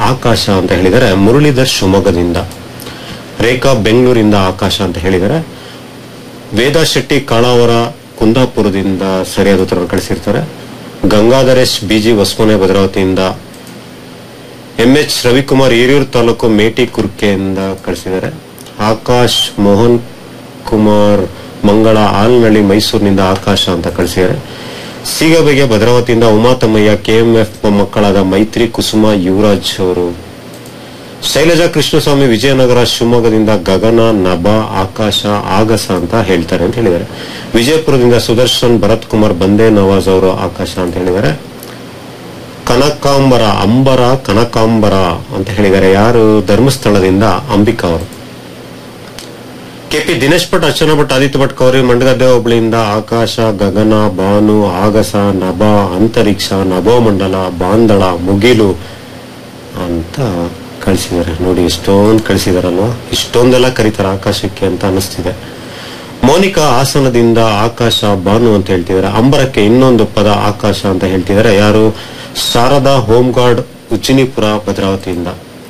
ಆಕಾಶ ಅಂತ ಹೇಳಿದರೆ ಮುರಳೀಧರ್ ಶಿವಮೊಗ್ಗದಿಂದ ರೇಖಾ ಬೆಂಗಳೂರಿಂದ ಆಕಾಶ ಅಂತ ಹೇಳಿದರೆ ವೇದಾ ಶೆಟ್ಟಿ ಕಾಳಾವರ ಕುಂದಾಪುರದಿಂದ ಸರಿಯಾದ ಉತ್ತರ ಕಳಿಸಿರ್ತಾರೆ ಗಂಗಾಧರೇಶ್ ಬಿಜಿ ಹೊಸಮನೆ ಭದ್ರಾವತಿಯಿಂದ ಎಂ ಎಚ್ ರವಿಕುಮಾರ್ ಹಿರಿಯೂರು ತಾಲೂಕು ಮೇಟಿ ಕುರ್ಕೆಯಿಂದ ಕಳಿಸಿದ್ದಾರೆ ಆಕಾಶ್ ಮೋಹನ್ ಕುಮಾರ್ ಮಂಗಳ ಆಲ್ನಳ್ಳಿ ಮೈಸೂರಿನಿಂದ ಆಕಾಶ ಅಂತ ಕಳಿಸಿದ್ದಾರೆ ಸೀಗಬೆಗೆ ಭದ್ರಾವತಿಯಿಂದ ಉಮಾತಮ್ಮಯ್ಯ ಕೆಎಂಎಫ್ ಮಕ್ಕಳಾದ ಮೈತ್ರಿ ಕುಸುಮ ಯುವರಾಜ್ ಅವರು ಶೈಲಜಾ ಕೃಷ್ಣಸ್ವಾಮಿ ವಿಜಯನಗರ ಶಿವಮೊಗ್ಗದಿಂದ ಗಗನ ನಭ ಆಕಾಶ ಆಗಸ ಅಂತ ಹೇಳ್ತಾರೆ ಅಂತ ಹೇಳಿದ್ದಾರೆ ವಿಜಯಪುರದಿಂದ ಸುದರ್ಶನ್ ಭರತ್ ಕುಮಾರ್ ಬಂದೇ ನವಾಜ್ ಅವರು ಆಕಾಶ ಅಂತ ಹೇಳಿದ್ದಾರೆ ಕನಕಾಂಬರ ಅಂಬರ ಕನಕಾಂಬರ ಅಂತ ಹೇಳಿದ್ದಾರೆ ಯಾರು ಧರ್ಮಸ್ಥಳದಿಂದ ಅಂಬಿಕಾ ಅವರು ಕೆಪಿ ದಿನೇಶ್ ಭಟ್ ಅರ್ಚನಾ ಭಟ್ ಆದಿತ್ಯ ಭಟ್ ಕೌರಿ ಮಂಡಗದ್ದೆ ಹೋಬಳಿಯಿಂದ ಆಕಾಶ ಗಗನ ಭಾನು ಆಗಸ ನಭ ಅಂತರಿಕ್ಷ ನಭೋಮಂಡಲ ಬಾಂದಳ ಮುಗಿಲು ಅಂತ ಕಳಿಸಿದ್ದಾರೆ ನೋಡಿ ಇಷ್ಟೊಂದು ಕಳಿಸಿದಾರಲ್ವಾ ಇಷ್ಟೊಂದೆಲ್ಲ ಕರೀತಾರೆ ಆಕಾಶಕ್ಕೆ ಅಂತ ಅನಿಸ್ತಿದೆ ಮೌನಿಕಾ ಹಾಸನದಿಂದ ಆಕಾಶ ಭಾನು ಅಂತ ಹೇಳ್ತಿದ್ದಾರೆ ಅಂಬರಕ್ಕೆ ಇನ್ನೊಂದು ಪದ ಆಕಾಶ ಅಂತ ಹೇಳ್ತಿದ್ದಾರೆ ಯಾರು ಶಾರದಾ ಹೋಮ್ ಗಾರ್ಡ್ ಉಜ್ಜಿನಿಪುರ ಭದ್ರಾವತಿಯಿಂದ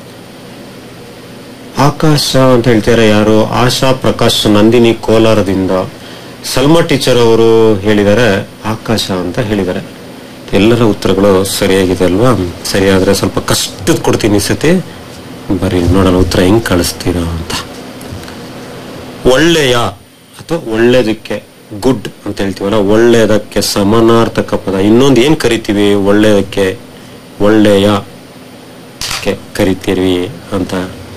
ಆಕಾಶ ಅಂತ ಹೇಳ್ತಾರೆ ಯಾರು ಆಶಾ ಪ್ರಕಾಶ್ ನಂದಿನಿ ಕೋಲಾರದಿಂದ ಸಲ್ಮಾ ಟೀಚರ್ ಅವರು ಹೇಳಿದ್ದಾರೆ ಆಕಾಶ ಅಂತ ಹೇಳಿದ್ದಾರೆ ಎಲ್ಲರ ಉತ್ತರಗಳು ಸರಿಯಾಗಿದೆ ಅಲ್ವಾ ಸರಿಯಾದ್ರೆ ಸ್ವಲ್ಪ ಕಷ್ಟದ ಕೊಡ್ತೀನಿ ಈ ಸತಿ ಬರೀ ನೋಡೋಣ ಉತ್ತರ ಹೆಂಗ್ ಕಳಿಸ್ತೀರಾ ಅಂತ ಒಳ್ಳೆಯ ಅಥವಾ ಒಳ್ಳೇದಕ್ಕೆ ಗುಡ್ ಅಂತ ಹೇಳ್ತೀವಲ್ಲ ಒಳ್ಳೆಯದಕ್ಕೆ ಸಮಾನಾರ್ಥಕ ಪದ ಇನ್ನೊಂದು ಏನ್ ಕರಿತೀವಿ ಒಳ್ಳೆಯದಕ್ಕೆ ಒಳ್ಳೆಯ ಕ್ಕೆ ಕರಿತೀವಿ ಅಂತ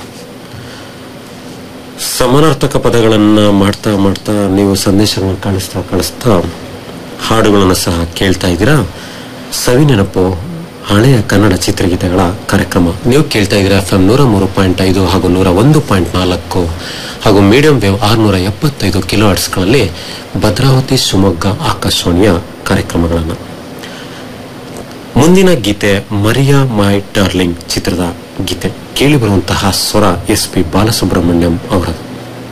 ಸಮಾನಾರ್ಥಕ ಪದಗಳನ್ನ ಮಾಡ್ತಾ ಮಾಡ್ತಾ ನೀವು ಸಂದೇಶಗಳನ್ನ ಕಳಿಸ್ತಾ ಕಳಿಸ್ತಾ ಹಾಡುಗಳನ್ನು ಸಹ ಕೇಳ್ತಾ ಇದ್ದೀರಾ ಸವಿ ನೆನಪು ಹಳೆಯ ಕನ್ನಡ ಚಿತ್ರಗೀತೆಗಳ ಕಾರ್ಯಕ್ರಮ ನೀವು ಕೇಳ್ತಾ ಇದ್ದೀರಾ ಎಫ್ ಎಂ ನೂರ ಮೂರು ಪಾಯಿಂಟ್ ಐದು ಹಾಗೂ ನೂರ ಒಂದು ಪಾಯಿಂಟ್ ನಾಲ್ಕು ಹಾಗೂ ಮೀಡಿಯಂ ವೇವ್ ಆರುನೂರ ಎಪ್ಪತ್ತೈದು ಕಿಲೋ ಹರ್ಟ್ಸ್ಗಳಲ್ಲಿ ಭದ್ರಾವತಿ ಶಿವಮೊಗ್ಗ ಆಕಾಶವಾಣಿಯ ಕಾರ್ಯಕ್ರಮಗಳನ್ನು ಮುಂದಿನ ಗೀತೆ ಮರಿಯಾ ಮೈ ಡಾರ್ಲಿಂಗ್ ಚಿತ್ರದ ಗೀತೆ ಕೇಳಿ ಬರುವಂತಹ ಸ್ವರ ಎಸ್ ಪಿ ಬಾಲಸುಬ್ರಹ್ಮಣ್ಯಂ ಅವರದು